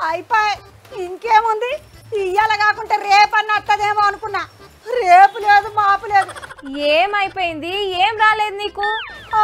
అయిపోయి ఇంకేముంది ఇయ్యాల కాకుంటే రేపన్న వస్తుందేమో అనుకున్నా రేపు లేదు మాపు లేదు ఏమైపోయింది ఏం రాలేదు నీకు ఆ,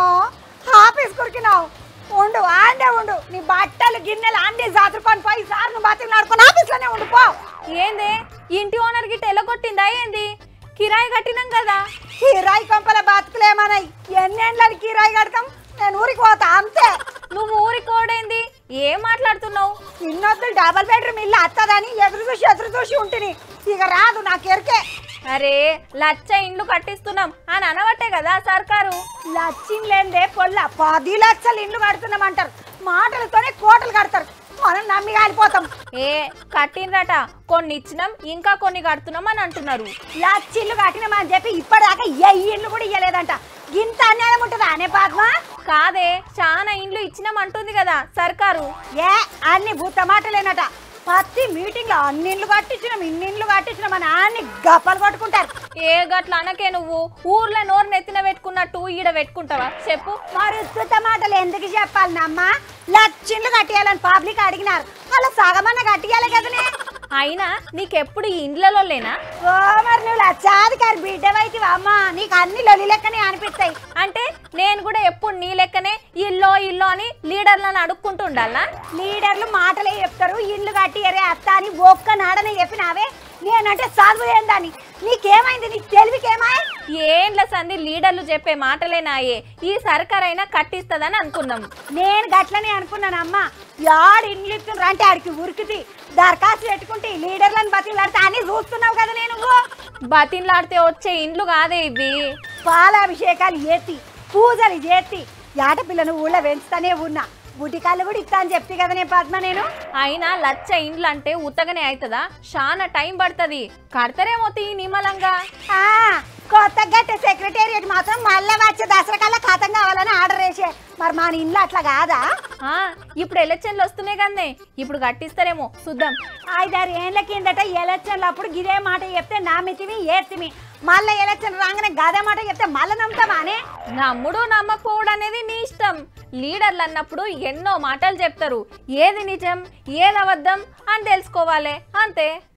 ఆఫీస్ కురికినావు ఉండు ఆండే ఉండు నీ బట్టలు గిన్నెలు అన్ని జాతుకొని పోయి సార్ నువ్వు బతులు నడుకొని ఆఫీస్లోనే ఉండిపో ఏందే ఇంటి ఓనర్ గిట్ట ఎలగొట్టిందా ఏంది కిరాయి కట్టినాం కదా కిరాయి కొంపల బతుకులేమన్నాయి ఎన్నేళ్ళని కిరాయి కడతాం నేను ఊరికి పోతా అంతే నువ్వు ఊరికి కోడైంది ఏం మాట్లాడుతున్నావు ఇన్నొద్దు డబల్ బెడ్రూమ్ ఇల్లు అత్తదని ఎదురు చూసి ఎదురు చూసి ఉంటుంది ఇక రాదు నాకు ఎరికే అరే లచ్చ ఇండ్లు కట్టిస్తున్నాం అని అనవట్టే కదా సర్కారు లచ్చింగ్ లేదే పొల్ల పది లక్షలు ఇండ్లు కడుతున్నామంటారు మాటలతోనే కోటలు కడతారు మనం నమ్మి కాలిపోతాం ఏ కట్టిండ్రట కొన్ని ఇచ్చినాం ఇంకా కొన్ని కడుతున్నాం అని అంటున్నారు లచ్చిల్లు కట్టినామని చెప్పి ఇప్పటిదాకా ఏ ఇల్లు కూడా ఇయ్యలేదంట ఇంత అన్యాయం ఉంటుందా అనే పద్మ కాదే చాలా ఇండ్లు ఇచ్చినాం అంటుంది కదా సర్కారు ఏ అన్ని భూత మాటలేనట ప్రతి మీటింగ్ లో అన్ని ఇండ్లు కట్టించినాం ఇన్ని ఇండ్లు కట్టించినాం అని అన్ని గప్పలు కొట్టుకుంటారు ఏ గట్ల అనకే నువ్వు ఊర్లో నోరు నెత్తిన పెట్టుకున్నట్టు ఈడ పెట్టుకుంటావా చెప్పు మరి ఉత్తుత మాటలు ఎందుకు చెప్పాలనమ్మా లక్షలు కట్టియాలని పబ్లిక్ అడిగినారు అలా సగమన్న కట్టియాలి కదనే అయినా నీకెప్పుడు ఈ ఇండ్లలో లేనా ఓ మరి నువ్వు లక్షాధికారి బిడ్డవైతే అమ్మా నీకు అన్ని లొలి లెక్కనే అనిపిస్తాయి అంటే నేను కూడా ఎప్పుడు నీ లెక్కనే ఇల్లో ఇల్లో అని లీడర్లను అడుక్కుంటూ ఉండాలా లీడర్లు మాటలే చెప్తారు ఇల్లు కట్టియరే అత్త అని ఒక్క నాడనే చెప్పినావే నేనంటే చదువు ఏందని నీకేమైంది నీకు తెలివికేమాయ్ ఏండ్ల సంది లీడర్లు చెప్పే మాటలేనాయే ఈ సర్కారైనా కట్టిస్తుందని అనుకున్నాం నేను గట్లనే అనుకున్నాను అమ్మా యాడు ఇండ్లు ఇస్తుండ్రు అంటే ఆడికి ఉరికితి దరఖాస్తు పెట్టుకుంటే ఈ లీడర్లను బతిలాడితే అని చూస్తున్నావు కదా నేను బతిన్లాడితే వచ్చే ఇండ్లు కాదే ఇవి పాలాభిషేకాలు ఏతి పూజలు చేతి ఆడపిల్లను ఊళ్ళో పెంచుతానే ఉన్నా బుటికాళ్ళు కూడా ఇస్తా అని చెప్తే కదా నేను పద్మ నేను అయినా లచ్చ ఇండ్లు అంటే ఉత్తగానే అవుతుందా చాలా టైం పడుతుంది కడతారేమో తీ నిమ్మలంగా ఆ, కొత్త గట్ట సెక్రటేరియట్ మాత్రం మళ్ళీ వచ్చే దసరా కల్లా ఖతం కావాలని ఆర్డర్ వేసే మరి మన ఇల్లు అట్లా కాదా ఆ, ఇప్పుడు ఎలక్షన్లు వస్తున్నాయి కదే ఇప్పుడు కట్టిస్తారేమో చూద్దాం ఐదారు ఏళ్ళ కిందట ఎలక్షన్లు అప్పుడు గిదే మాట చెప్తే నామితిమి ఏతిమి మళ్ళీ ఎలక్షన్ రాగానే గదే మాట చెప్తే మళ్ళీ నమ్ముతామానే నమ్ముడు నమ్మకపోవడం అనేది నీ ఇష్టం లీడర్లు అన్నప్పుడు ఎన్నో మాటలు చెప్తారు ఏది నిజం ఏది అబద్ధం అని తెలుసుకోవాలి అంతే